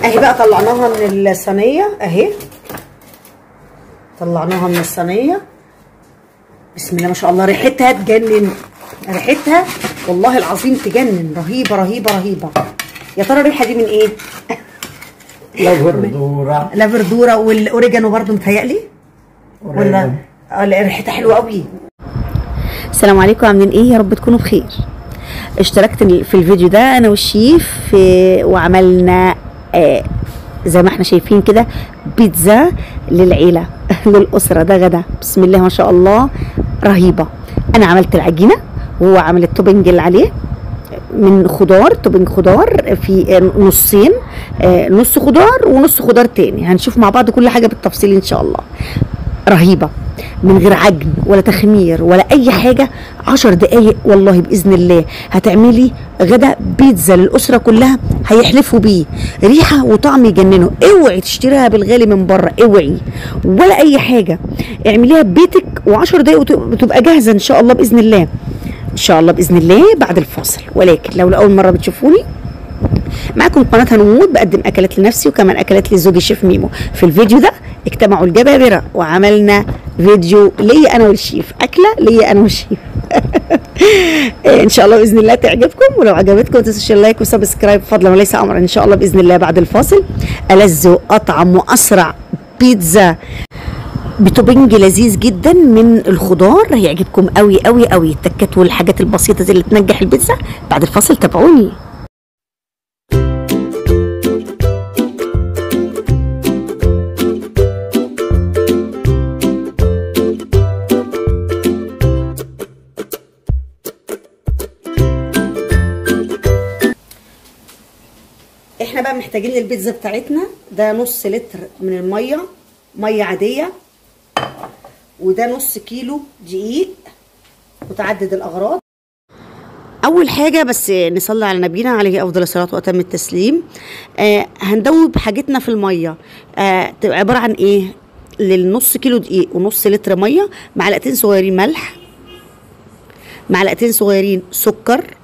اهي بقى طلعناها من الصينيه اهي طلعناها من الصينيه بسم الله ما شاء الله ريحتها تجنن ريحتها والله العظيم تجنن رهيبه رهيبه رهيبه يا ترى الريحه دي من ايه لا فردورة لا فردوره والاوريجانو برضو متهيألي ولا اه لا ريحتها حلوه قوي السلام عليكم عاملين ايه يا رب تكونوا بخير اشتركت في الفيديو ده انا والشيف في وعملنا آه زي ما احنا شايفين كده بيتزا للعيله للاسره ده غدا بسم الله ما شاء الله رهيبه انا عملت العجينه وهو عمل التوبنج اللي عليه من خضار توبنج خضار في نصين آه، نص خضار ونص خضار تاني هنشوف مع بعض كل حاجه بالتفصيل ان شاء الله رهيبه من غير عجن ولا تخمير ولا اي حاجه عشر دقايق والله باذن الله هتعملي غدا بيتزا للاسره كلها هيحلفوا بيه ريحه وطعم يجننوا اوعي تشتريها بالغالي من بره اوعي ولا اي حاجه اعمليها ببيتك وعشر دقايق وت- وتبقى جاهزه ان شاء الله باذن الله ان شاء الله باذن الله بعد الفاصل ولكن لو لاول مره بتشوفوني معاكم قناه هنموت بقدم اكلات لنفسي وكمان اكلات لزوجي شيف ميمو في الفيديو ده اجتمعوا الجبابره وعملنا فيديو ليا انا والشيف اكله ليا انا والشيف ان شاء الله باذن الله تعجبكم ولو عجبتكم ما تنسوش اللايك وسبسكرايب فضلا وليس امرا ان شاء الله باذن الله بعد الفاصل الذ واطعم واسرع بيتزا بتوبنج لذيذ جدا من الخضار هيعجبكم قوي قوي قوي التكات والحاجات البسيطه دي اللي تنجح البيتزا بعد الفاصل تابعوني احنا بقى محتاجين للبيتزا بتاعتنا ده نص لتر من الميه ميه عاديه وده نص كيلو دقيق متعدد الاغراض اول حاجه بس نصلي على نبينا عليه افضل الصلاه واتم التسليم آه هندوب حاجتنا في الميه آه تبقى عباره عن ايه للنص كيلو دقيق ونص لتر ميه معلقتين صغيرين ملح معلقتين صغيرين سكر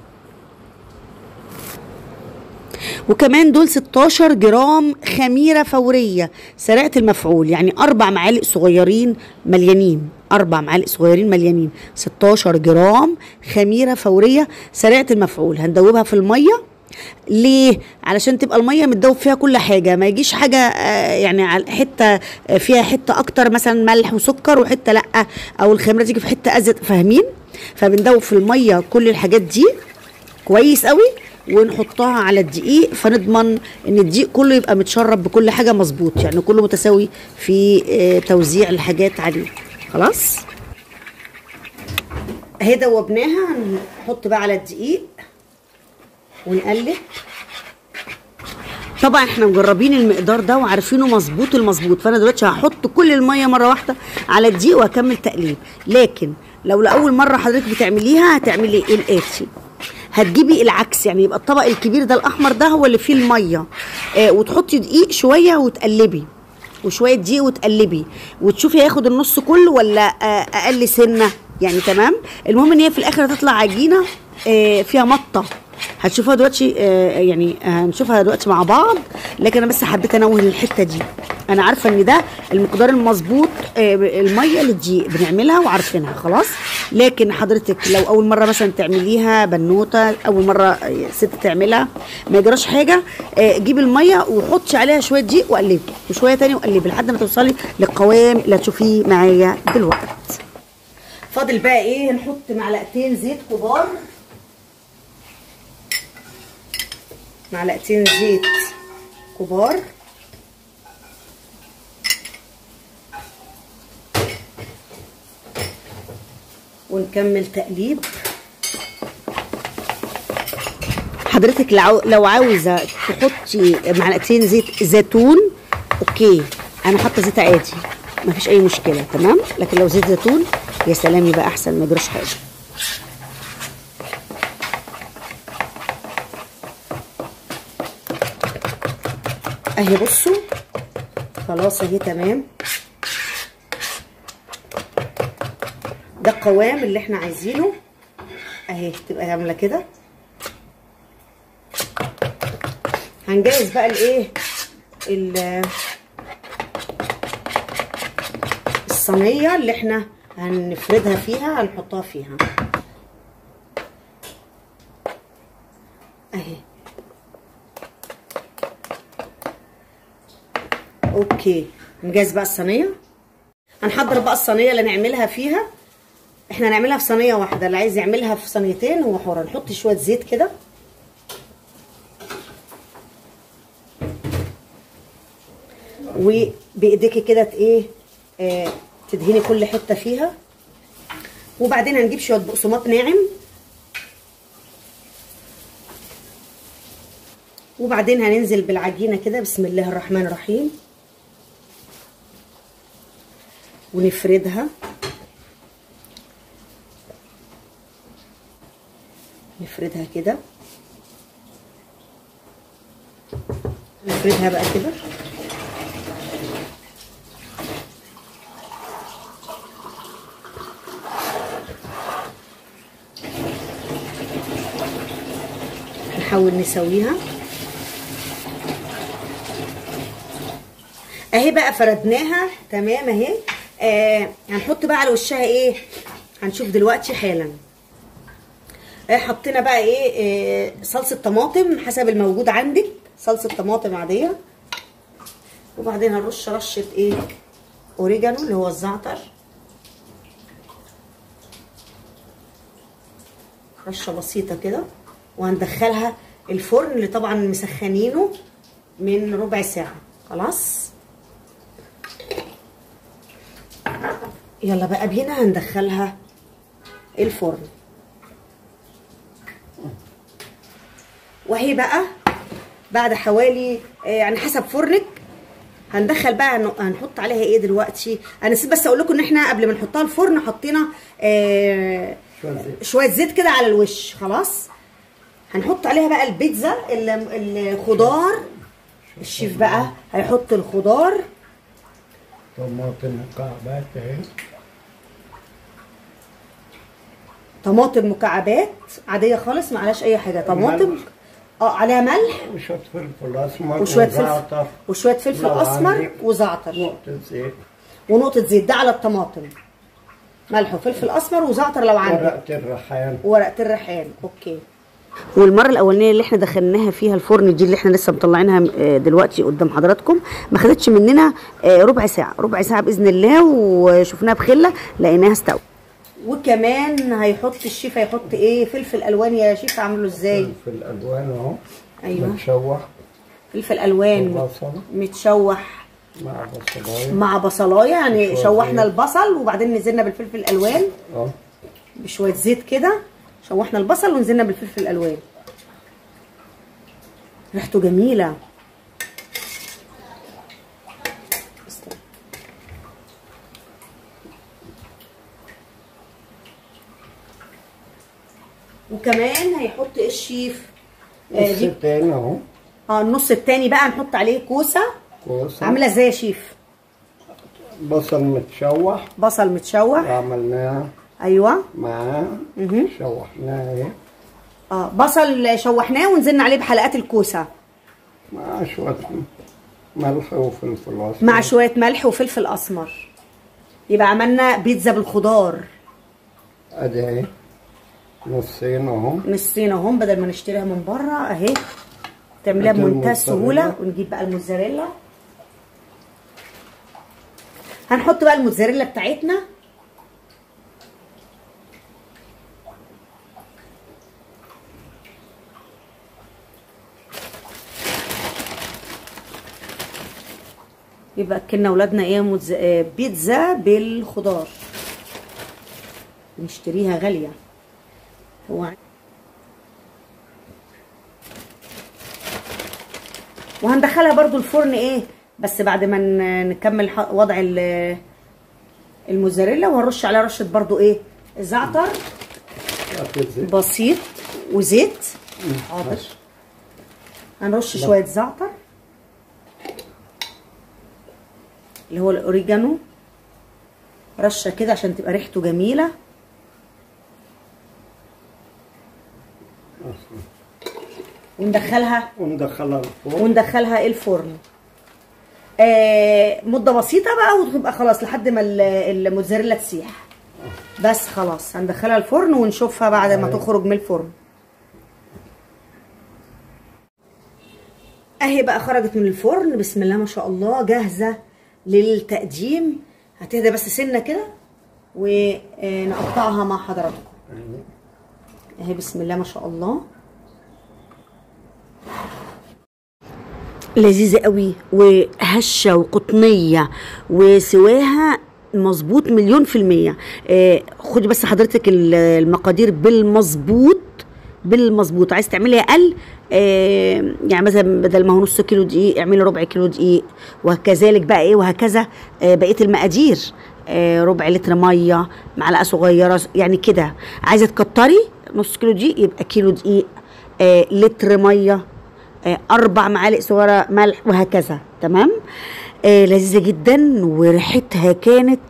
وكمان دول 16 جرام خميرة فورية سريعة المفعول يعني أربع معالق صغيرين مليانين أربع معالق صغيرين مليانين 16 جرام خميرة فورية سريعة المفعول هندوبها في المية ليه؟ علشان تبقى الميه متدوب فيها كل حاجه ما يجيش حاجه آه، يعني على حته آه، فيها حته اكتر مثلا ملح وسكر وحته لا او الخميره تيجي في حته ازيد فاهمين؟ فبندوب في الميه كل الحاجات دي كويس قوي ونحطها على الدقيق فنضمن ان الدقيق كله يبقى متشرب بكل حاجه مظبوط يعني كله متساوي في آه، توزيع الحاجات عليه خلاص اهي دوبناها هنحط بقى على الدقيق ونقلب طبعا احنا مجربين المقدار ده وعارفينه مظبوط المظبوط فانا دلوقتي هحط كل الميه مره واحده على الدقيق وهكمل تقليب لكن لو لاول مره حضرتك بتعمليها هتعملي ايه الاتي هتجيبي العكس يعني يبقى الطبق الكبير ده الاحمر ده هو اللي فيه الميه آه وتحطي دقيق شويه وتقلبي وشويه دقيق وتقلبي وتشوفي هياخد النص كله ولا آه اقل سنه يعني تمام المهم ان هي في الاخر هتطلع عجينه آه فيها مطه هتشوفوها دلوقتي آه يعني هنشوفها دلوقتي مع بعض لكن انا بس حبيت انوه الحته دي انا عارفه ان ده المقدار المظبوط آه الميه للدقيق بنعملها وعارفينها خلاص لكن حضرتك لو اول مره مثلا تعمليها بنوته اول مره آه، ست تعملها ما يجراش حاجه آه، جيبي الميه وحطي عليها شويه دقيق وقلبي وشويه تاني وقلبي لحد ما توصلي للقوام اللي هتشوفيه معايا دلوقتي فاضل بقى ايه نحط معلقتين زيت كبار معلقتين زيت كبار ونكمل تقليب حضرتك لو لو عاوزه تحطي معلقتين زيت زيتون اوكي انا حاطه زيت عادي مفيش اي مشكله تمام لكن لو زيت زيتون يا سلام يبقى احسن ما يجراش حاجه اهي بصوا خلاص اهي تمام ده القوام اللي احنا عايزينه اهي تبقى عامله كده هنجهز بقى الايه ال- الصينيه اللي احنا هنفردها فيها هنحطها فيها اهي اوكي نجهز بقى الصينيه هنحضر بقى الصينيه اللي نعملها فيها احنا هنعملها في صينيه واحده اللي عايز يعملها في صينيتين هو حر نحط شويه زيت كده وبايديكي كده ت- ايه آه تدهني كل حته فيها وبعدين هنجيب شويه بقسماط ناعم وبعدين هننزل بالعجينه كده بسم الله الرحمن الرحيم ونفردها نفردها كده نفردها بقى كده نحاول نسويها اهي بقى فردناها تمام اهي آه هنحط بقى على وشها ايه هنشوف دلوقتي حالا آه حطينا بقى ايه آه صلصه طماطم حسب الموجود عندك صلصه طماطم عاديه وبعدين هنرش رشه ايه اوريجانو اللي هو الزعتر رشه بسيطه كده وهندخلها الفرن اللي طبعا مسخنينه من ربع ساعه خلاص يلا بقى بينا هندخلها الفرن وهي بقى بعد حوالي آه، يعني حسب فرنك هندخل بقى هن- هنحط عليها ايه دلوقتي انا نسيت بس اقول لكم ان احنا قبل ما نحطها الفرن حطينا آه شوية زيت. شويه زيت كده على الوش خلاص هنحط عليها بقى البيتزا ال- الخضار الشيف بقى هيحط الخضار طماطم مكعبات اهي طماطم مكعبات عاديه خالص ما عليهاش اي حاجه طماطم ملح. اه عليها ملح وشوية فلفل اسمر وشويه فلفل وزعتر وشويه فلفل لو اسمر عندك وزعتر نقطة زيت ونقطه زيت ده على الطماطم ملح وفلفل اسمر وزعتر لو عندك ورقة الريحان ورقه الريحان اوكي والمره الاولانيه اللي احنا دخلناها فيها الفرن دي اللي احنا لسه مطلعينها آه، دلوقتي قدام حضراتكم ما خدتش مننا آه، ربع ساعه ربع ساعه باذن الله وشفناها بخله لقيناها استوت وكمان هيحط الشيف هيحط ايه فلفل الوان يا شيف عامله ازاي فلفل الوان اهو أيوة. متشوح فلفل الوان وبصل متشوح مع بصلاية مع بصلايه يعني شوية شوحنا زيت. البصل وبعدين نزلنا بالفلفل الالوان اه بشويه زيت كده شوحنا البصل ونزلنا بالفلفل الالوان ريحته جميله استنى. وكمان هيحط إيه الشيف آه نص دي التاني اهو اه النص التاني بقى نحط عليه كوسه كوسة عامله ازاي يا شيف بصل متشوح بصل متشوح عملناه ايوه معاه مهم. شوحناه اهي اه بصل شوحناه ونزلنا عليه بحلقات الكوسه مع شوية ملح وفلفل اسمر مع شويه ملح وفلفل اسمر يبقى عملنا بيتزا بالخضار ادي اهي نصين اهو نصين اهم بدل ما نشتريها من بره اهي تعمليها هاتي بمنتهى السهوله الموتزاريلا. ونجيب بقى الموتزاريلا هنحط بقى الموتزاريلا بتاعتنا يبقى اكلنا اولادنا ايه موتز... آه، بيتزا بالخضار نشتريها غاليه هو وهندخلها برضو الفرن ايه بس بعد ما ن- نكمل ح- وضع ال- الموزاريلا وهنرش عليها رشه برضو ايه زعتر هاتي الزيت بسيط وزيت حاضر هنرش شويه زعتر اللي هو الاوريجانو رشه كده عشان تبقى ريحته جميله وندخلها وندخلها الفرن وندخلها الفرن آه مده بسيطه بقى وتبقى خلاص لحد ما ال- الموتزاريلا تسيح بس خلاص هندخلها الفرن ونشوفها بعد ما تخرج من الفرن اهي بقى خرجت من الفرن بسم الله ما شاء الله جاهزه للتقديم هتهدى بس سنه كده ونقطعها مع حضراتكم اهي بسم الله ما شاء الله لذيذة قوي وهشة وقطنية وسواها مظبوط مليون في المية آه خدي بس حضرتك ال- المقادير بالمظبوط بالمظبوط عايز تعملي اقل آه يعني مثلا بدل ما هو نص كيلو دقيق اعملي ربع كيلو دقيق وكذلك بقى ايه وهكذا آه بقيه المقادير آه ربع لتر ميه معلقه صغيره يعني كده عايزه تكتري نص كيلو دقيق يبقى كيلو دقيق آه لتر ميه آه، اربع معالق صغيره ملح وهكذا تمام آه لذيذه جدا وريحتها كانت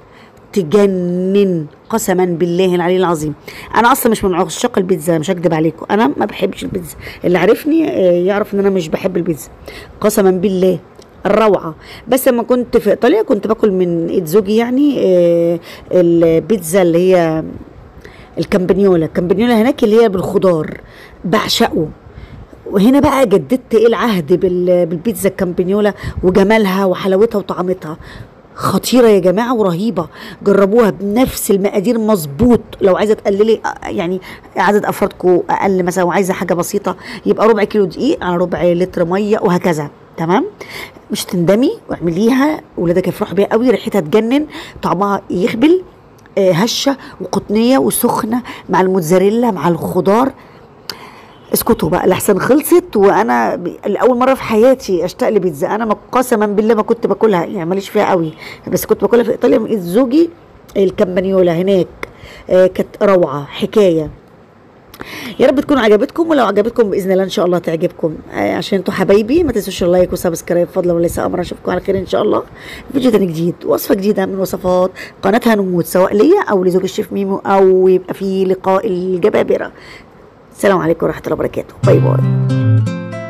تجنن قسما بالله العلي العظيم انا اصلا مش من عشاق البيتزا مش هكدب عليكم انا ما بحبش البيتزا اللي عارفني آه، يعرف ان انا مش بحب البيتزا قسما بالله الروعه بس لما كنت في ايطاليا كنت باكل من ايد زوجي يعني آه، البيتزا اللي هي الكامبانيولا الكامبانيولا هناك اللي هي بالخضار بعشقه وهنا بقى جددت ايه العهد بال- بالبيتزا الكامبانيولا وجمالها وحلاوتها وطعمتها خطيرة يا جماعة ورهيبة جربوها بنفس المقادير مظبوط لو عايزة تقللي آه، يعني عدد أفرادكم أقل مثلا وعايزة حاجة بسيطة يبقى ربع كيلو دقيق على ربع لتر مية وهكذا تمام مش تندمي واعمليها ولادك يفرحوا بيها قوي ريحتها تجنن طعمها يخبل آه، هشة وقطنية وسخنة مع الموتزاريلا مع الخضار اسكتوا بقى لحسن خلصت وانا ب- لاول مره في حياتي اشتاق لبيتزا انا ما- قسما بالله ما كنت باكلها يعني ماليش فيها قوي بس كنت باكلها في ايطاليا من ايد زوجي الكامبانيولا هناك آه، كانت روعه حكايه يا رب تكون عجبتكم ولو عجبتكم باذن الله ان شاء الله تعجبكم آه، عشان انتوا حبايبي ما تنسوش اللايك وسبسكرايب فضلا وليس امرا اشوفكم على خير ان شاء الله فيديو تاني جديد وصفه جديده من وصفات قناه هنموت سواء ليا او لزوج الشيف ميمو او يبقى في لقاء الجبابره السلام عليكم ورحمه الله وبركاته باي باي